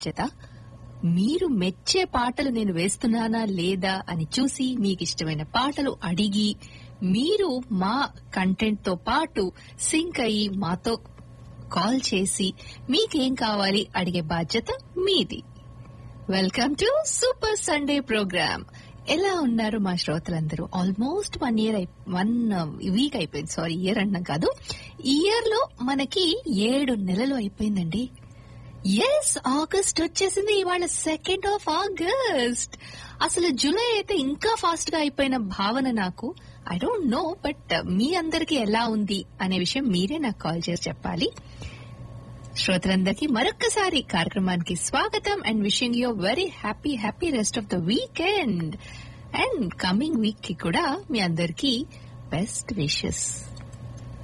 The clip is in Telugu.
బాధ్యత మీరు మెచ్చే పాటలు నేను వేస్తున్నానా లేదా అని చూసి మీకు ఇష్టమైన పాటలు అడిగి మీరు మా కంటెంట్ తో పాటు సింక్ అయ్యి మాతో కాల్ చేసి మీకేం కావాలి అడిగే బాధ్యత మీది welcome to super Sunday programme ఎలా ఉన్నారు మా శ్రోతలందరూ almost one year one week అయిపోయింది సారీ ఇయర్ అంటున్నాం కాదు ఇయర్ లో మనకి ఏడు నెలలు అయిపోయిందండి ఎస్ ఆగస్ట్ వచ్చేసింది ఇవాళ సెకండ్ ఆఫ్ ఆగస్ట్ అసలు జూలై అయితే ఇంకా ఫాస్ట్ గా అయిపోయిన భావన నాకు ఐ డోంట్ నో బట్ మీ అందరికి ఎలా ఉంది అనే విషయం మీరే నాకు కాల్ చేసి చెప్పాలి శ్రోతలందరికీ మరొక్కసారి కార్యక్రమానికి స్వాగతం and wishing you very happy happy rest of the weekend and coming week కి కూడా మీ అందరికీ బెస్ట్ విషెస్